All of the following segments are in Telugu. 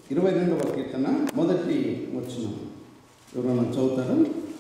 ఇరవై రెండవ కీర్తన మొదటి వచ్చిన ఎవరైనా చదువుతారా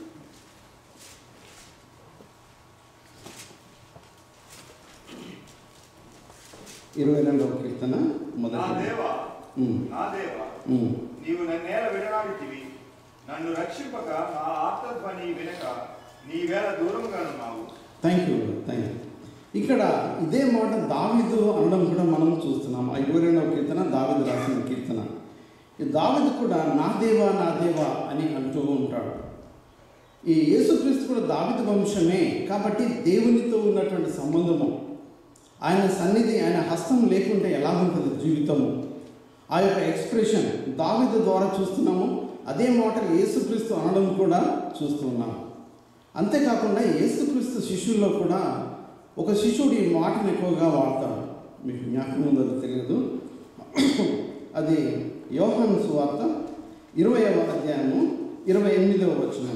ఇరవై రెండవ కీర్తన నా మొదటి దేవా ఉమ్, నా దేవా ఉమ్. నీవు నన్నేల విడనాడితివి నన్ను రక్షింపక నా ఆర్తధ్వని వినక నీవేళ దూరముగానున్నావు థ్యాంక్ యూ థ్యాంక్ యూ ఇక్కడ ఇదే మాట దావిదు అనడం కూడా మనం చూస్తున్నాం ఆ ఇరవై రెండవ కీర్తన దావిదు రాసిన కీర్తన ఈ దావిదు కూడా నా దేవా నా దేవా అని అంటూ ఉంటాడు ఈ యేసుక్రీస్తు కూడా దావిదు వంశమే కాబట్టి దేవునితో ఉన్నటువంటి సంబంధము ఆయన సన్నిధి ఆయన హస్తం లేకుంటే ఎలా ఉంటుంది జీవితము ఆ యొక్క ఎక్స్ప్రెషన్ దావిదు ద్వారా చూస్తున్నాము అదే మాటలు యేసుక్రీస్తు అనడం కూడా చూస్తున్నాము అంతేకాకుండా యేసుక్రీస్తు శిష్యుల్లో కూడా ఒక శిష్యుడు ఈ మాటను ఎక్కువగా వాడతాడు మీకు జ్ఞాపకం ఉందో తెలియదు అది యోహాను సువార్త ఇరవైవ అధ్యాయము ఇరవై ఎనిమిదవ వచనం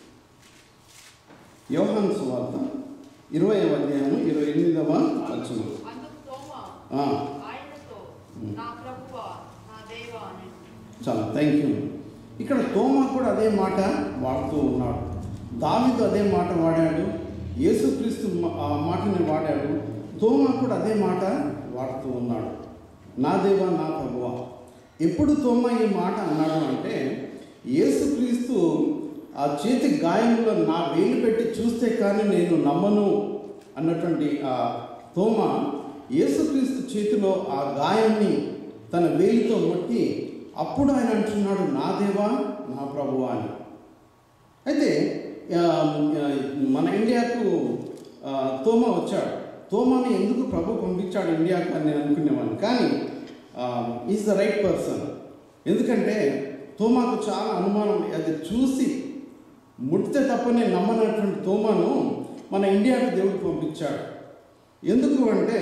యోహాను సువార్త ఇరవైవ అధ్యాయము ఇరవై ఎనిమిదవ వచనం అందుకు తోమా ఆ, ఆయనతో నా ప్రభువా నా దేవా అని చాలా థ్యాంక్ యూ ఇక్కడ తోమా కూడా అదే మాట వాడుతూ ఉన్నాడు దావిదు అదే మాట వాడాడు యేసుక్రీస్తు మా- ఆ మాటని వాడాడు తోమా కూడా అదే మాట వాడుతూ ఉన్నాడు నా దేవా నా ప్రభువా ఎప్పుడు తోమా ఈ మాట అన్నాడు అంటే యేసుక్రీస్తు ఆ చేతి గాయంలో నా వేలు పెట్టి చూస్తే కానీ నేను నమ్మను అన్నటువంటి ఆ తోమ యేసుక్రీస్తు చేతిలో ఆ గాయాన్ని తన వేలితో మొట్టి అప్పుడు ఆయన అంటున్నాడు నా దేవా నా ప్రభువా అని అయితే ఆ, ఆ, మన ఇండియాకు ఆ, తోమ వచ్చాడు తోమాని ఎందుకు ప్రభు పంపించాడు ఇండియాకు అని నేను అనుకునేవాడిని కానీ ఈజ్ ద రైట్ పర్సన్ ఎందుకంటే తోమాకు చాలా అనుమానం అది చూసి ముడితే తప్ప నేను నమ్మనటువంటి తోమాను మన ఇండియాకు దేవుడు పంపించాడు ఎందుకు అంటే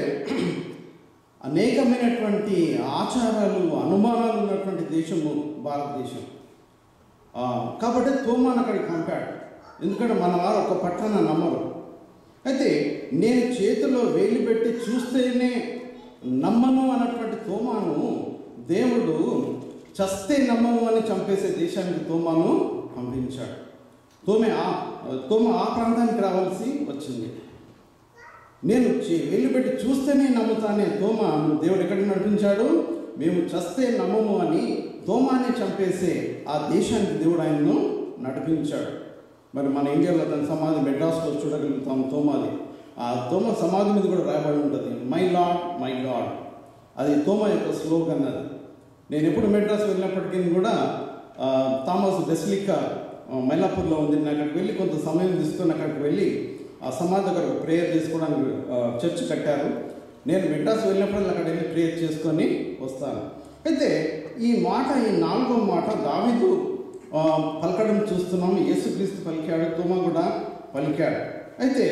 అనేకమైనటువంటి ఆచారాలు అనుమానాలు ఉన్నటువంటి దేశము భారతదేశం ఆ, కాబట్టి తోమాను అక్కడికి పంపాడు ఎందుకంటే మన వారు ఒక పట్టణ నమ్మరు అయితే నేను చేతిలో వేలు పెట్టి చూస్తేనే నమ్మను అన్నటువంటి తోమాను దేవుడు చస్తే నమ్మము అని చంపేసే దేశానికి తోమాను పంపించాడు తోమే ఆ తోమ ఆ ప్రాంతానికి రావాల్సి వచ్చింది నేను చే- వెళ్ళి పెట్టి చూస్తేనే నమ్ముతానే తోమ దేవుడు ఎక్కడికి నడిపించాడు మేము చస్తే నమ్మము అని తోమాని చంపేసే ఆ దేశానికి దేవుడు ఆయనను నడిపించాడు మరి మన ఇండియాలో తన సమాధి మెడ్రాస్లో చూడగలుగుతాం తోమాది ఆ తోమ సమాధి మీద కూడా రాయబడి ఉంటుంది మై లాడ్ మై గాడ్ అది తోమ యొక్క స్లోగన్ అది నేను ఎప్పుడు మెడ్రాస్ వెళ్ళినప్పటికీ కూడా ఆ, థామస్ బెస్లికా ఆ, మైలాపూర్లో ఉంది నేను అక్కడికి వెళ్ళి కొంత సమయం తీసుకొని అక్కడికి వెళ్ళి ఆ సమాధి దగ్గర ప్రేయర్ చేసుకోవడానికి ఆ, చర్చ్ కట్టారు నేను మెడ్రాస్ వెళ్ళినప్పుడు అక్కడ వెళ్ళి ప్రేయర్ చేసుకొని వస్తాను అయితే ఈ మాట ఈ నాలుగో మాట దావిదు ఆ, పలకడం చూస్తున్నాము యేసుక్రీస్తు పలికాడు తోమ కూడా పలికాడు అయితే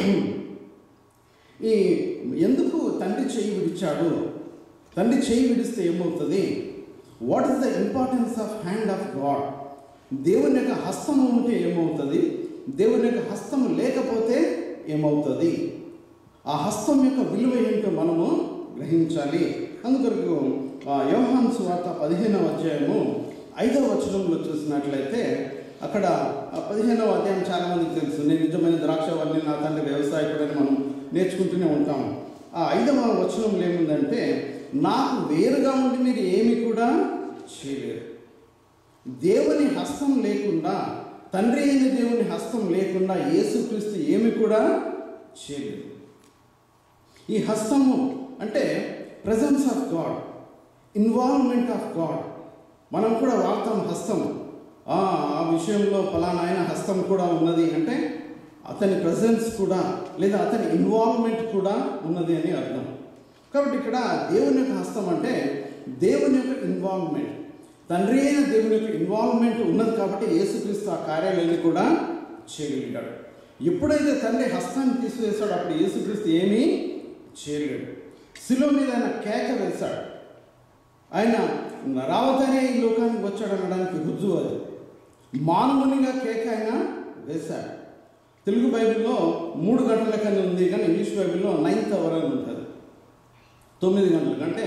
ఈ ఎందుకు తండ్రి చేయి విడిచాడు తండ్రి చేయి విడిస్తే ఏమవుతుంది what is the importance of hand of God దేవుని యొక్క హస్తము ఉంటే ఏమవుతుంది దేవుని యొక్క హస్తము లేకపోతే ఏమవుతుంది ఆ హస్తం యొక్క విలువ ఏంటో మనము గ్రహించాలి అందుకొరకు ఆ, యోహాను సువార్త పదిహేనవ అధ్యాయము ఐదవ వచనంలో చూసినట్లయితే అక్కడ ఆ పదిహేనవ అధ్యాయం చాలా మందికి తెలుసు నేను నిజమైన ద్రాక్షవల్లి నా తండ్రి వ్యవసాయకుడని మనం నేర్చుకుంటూనే ఉంటాం ఆ ఐదవ వచనంలో ఏముందంటే నాకు వేరుగా ఉండి మీరు ఏమి కూడా చేయలేరు దేవుని హస్తం లేకుండా తండ్రి అయిన దేవుని హస్తం లేకుండా యేసుక్రీస్తు ఏమి కూడా చేయలేదు ఈ హస్తము అంటే presence of God involvement of God మనం కూడా వాడతాం హస్తం ఆ ఆ విషయంలో ఫలానా ఆయన హస్తం కూడా ఉన్నది అంటే అతని ప్రజెన్స్ కూడా లేదా అతని ఇన్వాల్వ్మెంట్ కూడా ఉన్నది అని అర్థం కాబట్టి ఇక్కడ దేవుని యొక్క హస్తం అంటే దేవుని యొక్క ఇన్వాల్వ్మెంట్ తండ్రి అయిన దేవుని యొక్క ఇన్వాల్వ్మెంట్ ఉన్నది కాబట్టి యేసుక్రీస్తు ఆ కార్యాలయాన్ని కూడా చేయగలిగాడు ఎప్పుడైతే తండ్రి హస్తాన్ని తీసివేశాడో అప్పుడు యేసుక్రీస్తు ఏమీ చేయలేడు శిలో మీద ఆయన కేక వేశాడు ఆయన రావతనే ఈ లోకానికి వచ్చాడు అనడానికి రుజువు అది మానవునిగా కేక ఆయన వేశాడు తెలుగు బైబిల్లో మూడు గంటలకని ఉంది కానీ ఇంగ్లీష్ బైబిల్లో నైన్త్ అవర్ అని ఉంటుంది తొమ్మిది గంటలకు అంటే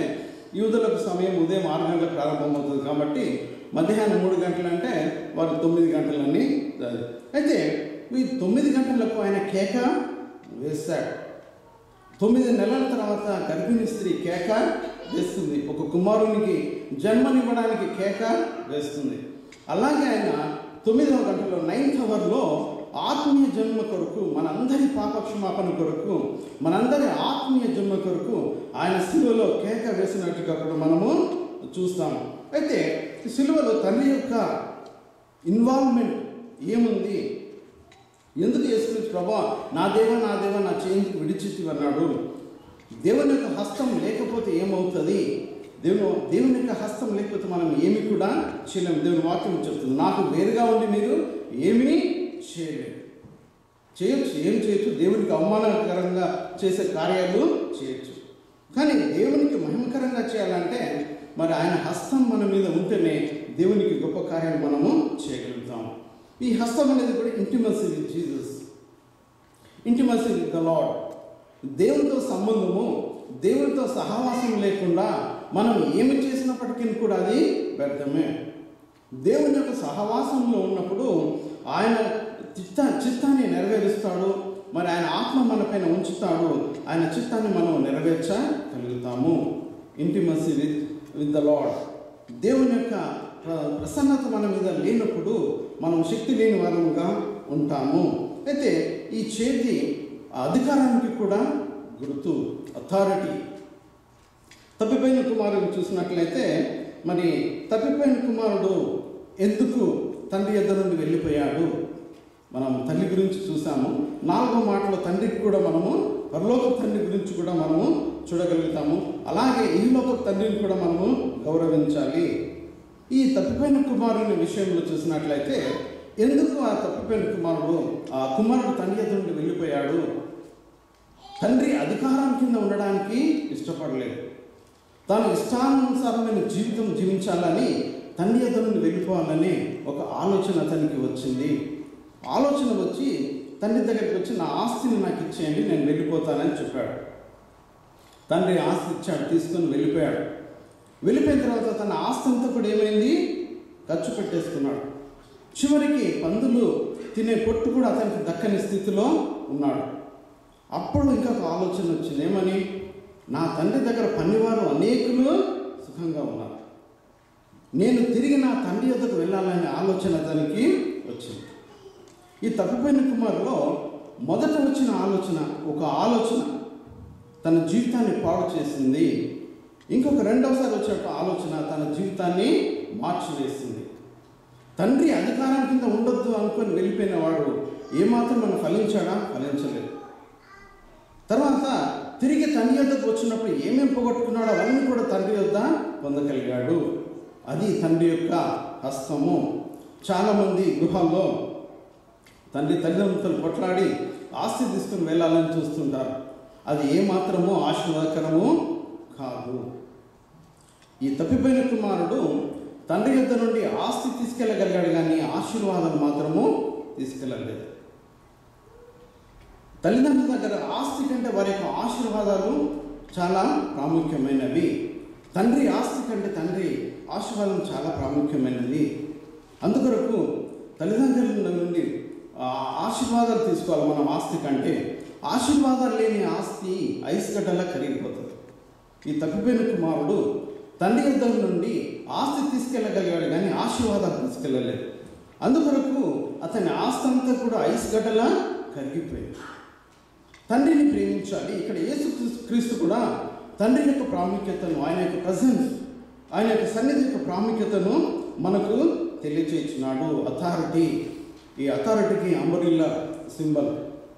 యూదులకు సమయం ఉదయం ఆరు గంటలకు ప్రారంభమవుతుంది కాబట్టి మధ్యాహ్నం మూడు గంటలంటే వారు తొమ్మిది గంటలని చదివారు. అయితే ఈ తొమ్మిది గంటలకు ఆయన కేక వేస్తాడు తొమ్మిది నెలల తర్వాత గర్భిణీ స్త్రీ కేక వేస్తుంది ఒక కుమారునికి జన్మనివ్వడానికి కేక వేస్తుంది అలాగే ఆయన తొమ్మిదవ గంటలో నైన్త్ అవర్లో ఆత్మీయ జన్మ కొరకు మనందరి పాపక్షమాపణ కొరకు మనందరి ఆత్మీయ జన్మ కొరకు ఆయన సిలువలో కేక వేసినట్టుగా కూడా మనము చూస్తాము అయితే ఈ సిలువలో తండ్రి యొక్క ఇన్వాల్వ్మెంట్ ఏముంది ఎందుకు యేసుక్రీస్తు ప్రభా నా దేవ నా దేవ నా చేయించి విడిచితి అన్నాడు దేవుని యొక్క హస్తం లేకపోతే ఏమవుతుంది దేవుని దేవుని యొక్క హస్తం లేకపోతే మనం ఏమి కూడా చేయలేము దేవుని వాక్యం చెప్తుంది నాకు వేరుగా ఉండి మీరు ఏమీ చేయలేరు చేయొచ్చు ఏం చేయొచ్చు దేవునికి అవమానకరంగా చేసే కార్యాలు చేయొచ్చు కానీ దేవునికి మహిమకరంగా చేయాలంటే మరి ఆయన హస్తం మన మీద ఉంటేనే దేవునికి గొప్ప కార్యాలు మనము చేయగలుగుతాం ఈ హస్తం అనేది కూడా intimacy with Jesus intimacy with the Lord దేవునితో సంబంధము దేవునితో సహవాసం లేకుండా మనం ఏమి చేసినప్పటికీ కూడా అది వ్యర్థమే దేవుని యొక్క సహవాసంలో ఉన్నప్పుడు ఆయన చిత్త చిత్తాన్ని నెరవేరుస్తాడు మరి ఆయన ఆత్మ మన పైన ఉంచుతాడు ఆయన చిత్తాన్ని మనం నెరవేర్చగలుగుతాము intimacy with with the Lord దేవుని యొక్క ప్ర- ప్రసన్నత మన మీద లేనప్పుడు మనం శక్తి లేని వారముగా ఉంటాము అయితే ఈ చేతి అధికారానికి కూడా గుర్తు అథారిటీ తప్పిపోయిన కుమారుడు చూసినట్లయితే మరి తప్పిపోయిన కుమారుడు ఎందుకు తండ్రి ఎద్ద నుండి వెళ్ళిపోయాడు మనం తల్లి గురించి చూసాము నాలుగో మాటలో తండ్రికి కూడా మనము పరలోక తండ్రి గురించి కూడా మనము చూడగలుగుతాము అలాగే ఈ లోక తండ్రిని కూడా మనము గౌరవించాలి ఈ తప్పిపోయిన కుమారుని విషయంలో చూసినట్లయితే ఎందుకు ఆ తప్పిపోయిన కుమారుడు ఆ కుమారుడు తండ్రి ఎద్ద నుండి వెళ్ళిపోయాడు తండ్రి అధికారం కింద ఉండడానికి ఇష్టపడలేదు తాను ఇష్టానుసారమైన జీవితం జీవించాలని తండ్రి ఎదురు నుండి వెళ్ళిపోవాలని ఒక ఆలోచన అతనికి వచ్చింది ఆలోచన వచ్చి తండ్రి దగ్గరికి వచ్చి నా ఆస్తిని నాకు ఇచ్చేయండి నేను వెళ్ళిపోతానని చెప్పాడు తండ్రి ఆస్తి ఇచ్చాడు తీసుకొని వెళ్ళిపోయాడు వెళ్ళిపోయిన తర్వాత తన ఆస్తి అంతా కూడా ఏమైంది ఖర్చు పెట్టేసుకున్నాడు చివరికి పందులు తినే పొట్టు కూడా అతనికి దక్కని స్థితిలో ఉన్నాడు అప్పుడు ఇంకా ఒక ఆలోచన వచ్చింది ఏమని నా తండ్రి దగ్గర పనివారు అనేకులు సుఖంగా ఉన్నారు నేను తిరిగి నా తండ్రి వద్దకు వెళ్ళాలనే ఆలోచన అతనికి వచ్చింది ఈ తప్పిపోయిన కుమారులో మొదట వచ్చిన ఆలోచన ఒక ఆలోచన తన జీవితాన్ని పాడు చేసింది ఇంకొక రెండవసారి వచ్చినట్టు ఆలోచన తన జీవితాన్ని మార్చివేసింది తండ్రి అధికారం కింద ఉండొద్దు అనుకొని వెళ్ళిపోయిన వాడు ఏమాత్రం మనం ఫలించాడా ఫలించలేదు తర్వాత తిరిగి తండ్రి వద్దకు వచ్చినప్పుడు ఏమేం పోగొట్టుకున్నాడో అవన్నీ కూడా తండ్రి వద్ద పొందగలిగాడు అది తండ్రి యొక్క హస్తము చాలామంది గృహాల్లో తండ్రి తల్లిదండ్రులతో కొట్లాడి ఆస్తి తీసుకుని వెళ్ళాలని చూస్తుంటారు అది ఏమాత్రమో ఆశీర్వాదకరము కాదు ఈ తప్పిపోయిన కుమారుడు తండ్రి యొద్ద నుండి ఆస్తి తీసుకెళ్ళగలిగాడు కానీ ఆశీర్వాదాలు మాత్రము తీసుకెళ్ళలేదు తల్లిదండ్రుల దగ్గర ఆస్తి కంటే వారి యొక్క ఆశీర్వాదాలు చాలా ప్రాముఖ్యమైనవి తండ్రి ఆస్తి కంటే తండ్రి ఆశీర్వాదం చాలా ప్రాముఖ్యమైనది అందుకొరకు తల్లిదండ్రుల నుండి ఆ, ఆశీర్వాదాలు తీసుకోవాలి మనం ఆస్తి కంటే ఆశీర్వాదాలు లేని ఆస్తి ఐస్ గడ్డలా కరిగిపోతుంది ఈ తప్పిపోయిన కుమారుడు తండ్రి యుద్ధం నుండి ఆస్తి తీసుకెళ్ళగలిగాడు కానీ ఆశీర్వాదాలు తీసుకెళ్ళలేదు అందుకొరకు అతని ఆస్తి అంతా కూడా ఐస్ గడ్డలా కరిగిపోయింది తండ్రిని ప్రేమించాలి ఇక్కడ యేసు క్రీస్తు- క్రీస్తు కూడా తండ్రి యొక్క ప్రాముఖ్యతను ఆయన యొక్క ప్రజెన్స్ ఆయన యొక్క సన్నిధి యొక్క ప్రాముఖ్యతను మనకు తెలియచేస్తున్నాడు అథారిటీ ఈ అథారిటీకి అంబరిల్ల సింబల్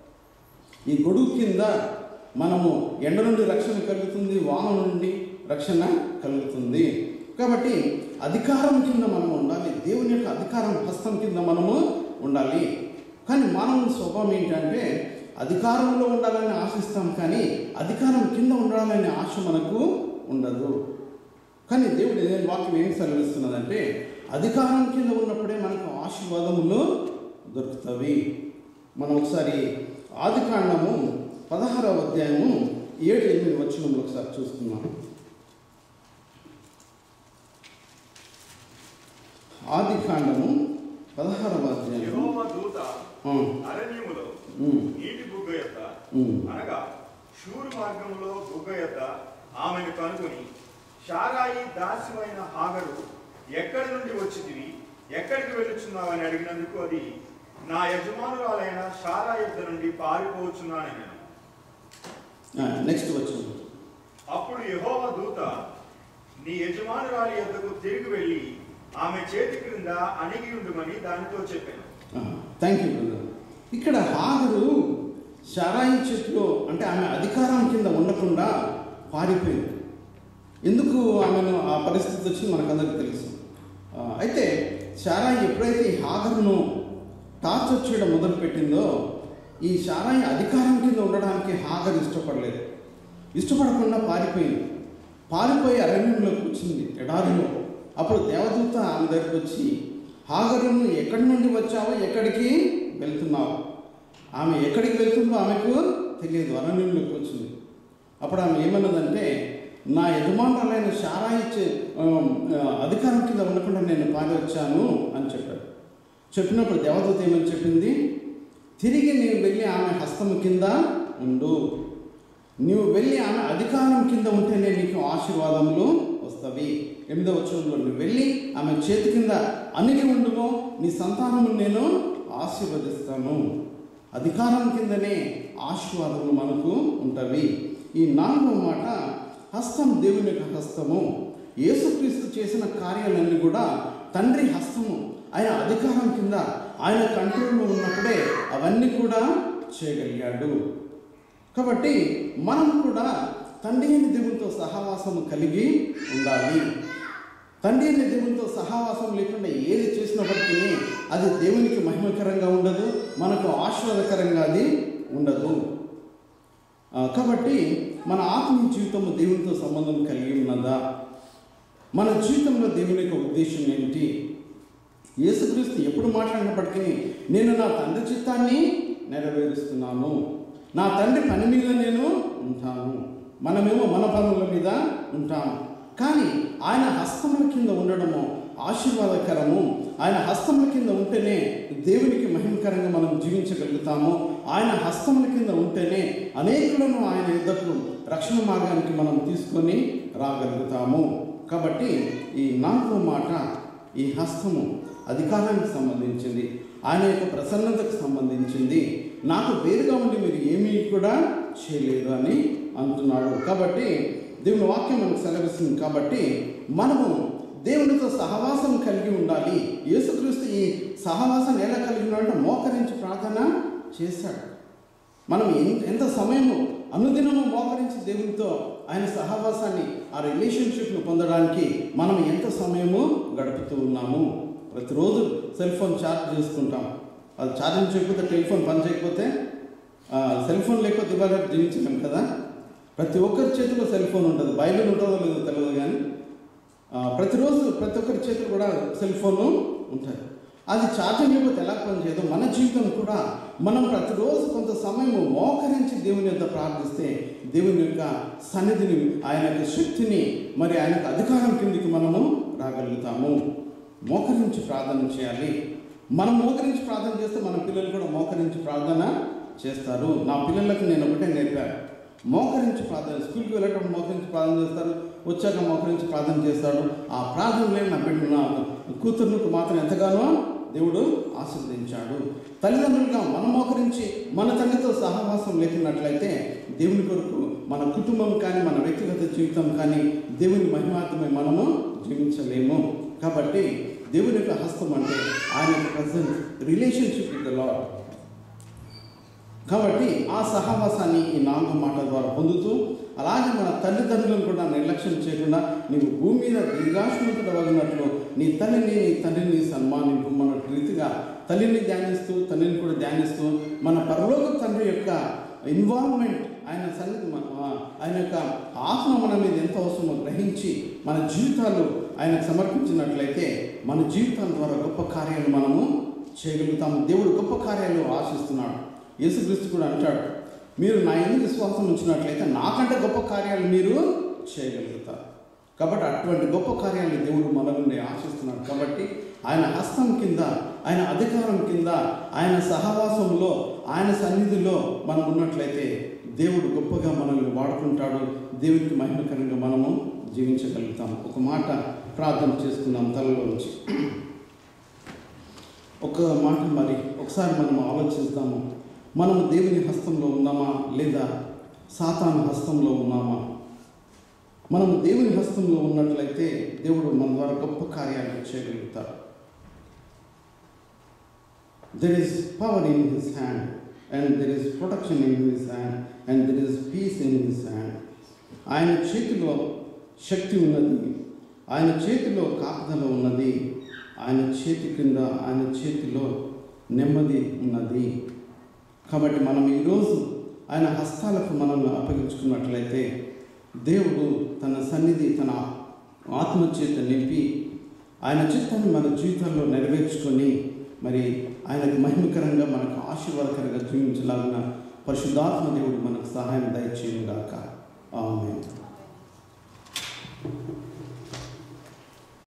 ఈ గొడుగు కింద మనము ఎండ నుండి రక్షణ కలుగుతుంది వాన నుండి రక్షణ కలుగుతుంది కాబట్టి అధికారం కింద మనం ఉండాలి దేవుని యొక్క అధికారం హస్తం కింద మనము ఉండాలి కానీ మానవుని స్వభావం ఏంటంటే అధికారంలో ఉండాలని ఆశిస్తాం కానీ అధికారం కింద ఉండాలనే ఆశ మనకు ఉండదు కానీ దేవుడు ఏదైనా వాక్యం ఏం సెలవిస్తున్నదంటే అధికారం కింద ఉన్నప్పుడే మనకు ఆశీర్వాదములు దొరుకుతాయి మనం ఒకసారి ఆది కాండము పదహారవ అధ్యాయము ఏడు ఎనిమిది వచ్చినప్పుడు ఒకసారి చూస్తున్నాం ఆది కాండము పదహారవ అధ్యాయం యెహోవా దూత ఆ, అరణ్యములో ఉమ్, నీటి బుగ్గ యొక్క ఉమ్, అనగా షూరు మార్గంలో బుగ్గ యొక్క ఆమెను కనుగొని షారాయి దాస్యమైన హాగరు ఎక్కడి నుండి వచ్చితివి ఎక్కడికి వెళ్ళుచున్నావని అడిగినందుకు అది నా యజమానురాలైన షారా యుద్ధ నుండి పారిపోవచ్చున్నానని నేను ఆ, నెక్స్ట్ వచ్చిన అప్పుడు యెహోవా దూత నీ యజమానురాలి యొద్దకు తిరిగి వెళ్ళి ఆమె చేతి క్రింద అణిగి ఉండుమని దానితో చెప్పాను థ్యాంక్ యూ బ్రదర్ ఇక్కడ హాగరు షరాయి చెట్లు అంటే ఆమె అధికారం కింద ఉండకుండా పారిపోయింది ఎందుకు ఆమెను ఆ పరిస్థితి వచ్చింది మనకందరికీ తెలుసు ఆ, అయితే షారాయి ఎప్పుడైతే ఈ హాగరును టార్చర్ చేయడం మొదలుపెట్టిందో ఈ షారాయి అధికారం కింద ఉండడానికి హాగర్ ఇష్టపడలేదు ఇష్టపడకుండా పారిపోయింది పారిపోయి అరణ్యంలోకి వచ్చింది ఎడారిలో అప్పుడు దేవదూత ఆమె దగ్గరికి వచ్చి హాగరును ఎక్కడి నుండి వచ్చావో ఎక్కడికి వెళ్తున్నావు ఆమె ఎక్కడికి వెళ్తుందో ఆమెకు తెలియదు అరణ్యంలోకి వచ్చింది అప్పుడు ఆమె ఏమన్నదంటే నా యజమానులైన షారా ఇచ్చే ఆ, ఆ, అధికారం కింద ఉండకుండా నేను పారి వచ్చాను అని చెప్పాడు చెప్పినప్పుడు దేవదూత ఏమని చెప్పింది తిరిగి నీవు వెళ్ళి ఆమె హస్తము కింద ఉండు నీవు వెళ్ళి ఆమె అధికారం కింద ఉంటేనే నీకు ఆశీర్వాదములు వస్తవి ఎనిమిదవ వచనంలో నువ్వు వెళ్ళి ఆమె చేతి కింద అణిగి ఉండుమో నీ సంతానము నేను ఆశీర్వదిస్తాను అధికారం కిందనే ఆశీర్వాదములు మనకు ఉంటవి ఈ నాలుగవ మాట హస్తం దేవుని యొక్క హస్తము యేసుక్రీస్తు చేసిన కార్యాలన్నీ కూడా తండ్రి హస్తము ఆయన అధికారం కింద ఆయన కంట్రోల్లో ఉన్నప్పుడే అవన్నీ కూడా చేయగలిగాడు కాబట్టి మనం కూడా తండ్రి అయిన దేవునితో సహవాసము కలిగి ఉండాలి తండ్రి అయిన దేవునితో సహవాసం లేకుండా ఏది చేసినప్పటికీ అది దేవునికి మహిమకరంగా ఉండదు మనకు ఆశీర్వాదకరంగా అది ఉండదు ఆ, కాబట్టి మన ఆత్మీయ జీవితము దేవునితో సంబంధం కలిగి ఉన్నదా మన జీవితంలో దేవుని యొక్క ఉద్దేశం ఏంటి యేసుక్రీస్తు ఎప్పుడు మాట్లాడినప్పటికీ నేను నా తండ్రి చిత్తాన్ని నెరవేరుస్తున్నాను నా తండ్రి పని మీద నేను ఉంటాను మనమేమో మన పనుల మీద ఉంటాము కానీ ఆయన హస్తముల కింద ఉండడము ఆశీర్వాదకరము ఆయన హస్తముల కింద ఉంటేనే దేవునికి మహిమకరంగా మనం జీవించగలుగుతాము ఆయన హస్తముల కింద ఉంటేనే అనేకులను ఆయన యుద్ధకు రక్షణ మార్గానికి మనం తీసుకొని రాగలుగుతాము కాబట్టి ఈ నాలుగో మాట ఈ హస్తము అధికారానికి సంబంధించింది ఆయన యొక్క ప్రసన్నతకు సంబంధించింది నాకు వేరుగా ఉండి మీరు ఏమీ కూడా చేయలేరు అని అంటున్నాడు కాబట్టి దేవుని వాక్యం మనకు సెలవిస్తుంది కాబట్టి మనము దేవునితో సహవాసం కలిగి ఉండాలి యేసుక్రీస్తు ఈ సహవాసం ఎలా కలిగి ఉన్నాడంటే మోకరించి ప్రార్థన చేశాడు మనం ఎంత ఎంత సమయము అనుదినము మోకరించి దేవునితో ఆయన సహవాసాన్ని ఆ రిలేషన్షిప్ను పొందడానికి మనం ఎంత సమయము గడుపుతూ ఉన్నాము ప్రతిరోజు సెల్ ఫోన్ ఛార్జ్ చేసుకుంటాం అది ఛార్జింగ్ చేయకపోతే టెలిఫోన్ పని చేయకపోతే ఆ, సెల్ ఫోన్ లేకపోతే ఇవాళ జీవించలేం కదా ప్రతి ఒక్కరి చేతిలో సెల్ ఫోన్ ఉంటుంది బైబిల్ ఉంటుందో లేదో తెలియదు కానీ ఆ, ప్రతిరోజు ప్రతి ఒక్కరి చేతిలో కూడా సెల్ ఫోన్ ఉంటుంది అది ఛార్జింగ్ అయిపోతే ఎలా పనిచేయదు మన జీవితం కూడా మనం ప్రతిరోజు కొంత సమయం మోకరించి దేవుని యొక్క ప్రార్థిస్తే దేవుని యొక్క సన్నిధిని ఆయన యొక్క శక్తిని మరి ఆయన యొక్క అధికారం కిందికి మనము రాగలుగుతాము మోకరించి ప్రార్థన చేయాలి మనం మోకరించి ప్రార్థన చేస్తే మన పిల్లలు కూడా మోకరించి ప్రార్థన చేస్తారు నా పిల్లలకు నేను ఒకటే నేర్పాను మోకరించి ప్రార్థన స్కూల్కి వెళ్ళేటప్పుడు మోకరించి ప్రార్థన చేస్తారు వచ్చాక మోకరించి ప్రార్థన చేస్తాడు ఆ ప్రార్థనలే నా బిడ్డ నా కూతుర్లకు మాత్రం ఎంతగానో దేవుడు ఆశీర్వదించాడు తల్లిదండ్రులుగా మనం మోకరించి మన తల్లితో సహవాసం లేకున్నట్లయితే దేవుని కొరకు మన కుటుంబం కానీ మన వ్యక్తిగత జీవితం కానీ దేవుని మహిమార్థమై మనము జీవించలేము కాబట్టి దేవుని యొక్క హస్తం అంటే ఆయన యొక్క presence relationship with the Lord కాబట్టి ఆ సహవాసాన్ని ఈ నాలుగు మాటల ద్వారా పొందుతూ అలాగే మన తల్లిదండ్రులను కూడా నిర్లక్ష్యం చేయకుండా నీవు భూమి మీద దీర్ఘాశ్మతుడు వగినట్లు నీ తల్లిని నీ తండ్రిని సన్మానింపు మన రీతిగా తల్లిని ధ్యానిస్తూ తండ్రిని కూడా ధ్యానిస్తూ మన పరలోక తండ్రి యొక్క ఇన్వాల్వ్మెంట్ ఆయన సన్నిధి మన- ఆ- ఆయన యొక్క ఆత్మ మన మీద ఎంత అవసరమో గ్రహించి మన జీవితాలు ఆయనకు సమర్పించినట్లయితే మన జీవితాల ద్వారా గొప్ప కార్యాలు మనము చేయగలుగుతాము దేవుడు గొప్ప కార్యాలు ఆశిస్తున్నాడు యేసుక్రీస్తు కూడా అంటాడు మీరు నా ఎందుకు విశ్వాసం ఉంచినట్లయితే నాకంటే గొప్ప కార్యాలు మీరు చేయగలుగుతారు కాబట్టి అటువంటి గొప్ప కార్యాలు దేవుడు మన నుండి ఆశిస్తున్నాడు కాబట్టి ఆయన హస్తం కింద ఆయన అధికారం కింద ఆయన సహవాసంలో ఆయన సన్నిధిలో మనం ఉన్నట్లయితే దేవుడు గొప్పగా మనల్ని వాడుకుంటాడు దేవునికి మహిమకరంగా మనము జీవించగలుగుతాం ఒక మాట ప్రార్థన చేసుకుందాం తలలో నుంచి ఒక మాట మరి ఒకసారి మనం ఆలోచిస్తాము మనం దేవుని హస్తంలో ఉన్నామా లేదా సాతాను హస్తంలో ఉన్నామా మనం దేవుని హస్తంలో ఉన్నట్లయితే దేవుడు మన ద్వారా గొప్ప కార్యాలు చేయగలుగుతారు there is power in his hand and there is protection in his hand and there is peace in his hand ఆయన చేతిలో శక్తి ఉన్నది ఆయన చేతిలో కాపుదల ఉన్నది ఆయన చేతి కింద ఆయన చేతిలో నెమ్మది ఉన్నది కాబట్టి మనం ఈరోజు ఆయన హస్తాలకు మనల్ని అప్పగించుకున్నట్లయితే దేవుడు తన సన్నిధి తన ఆత్మ చేత నింపి ఆయన చిత్తాన్ని మన జీవితంలో నెరవేర్చుకొని మరి ఆయనకు మహిమకరంగా మనకు ఆశీర్వాదకరంగా జీవించలాగిన పరిశుద్ధాత్మ దేవుడు మనకు సహాయం దయచేయను గాక ఆమె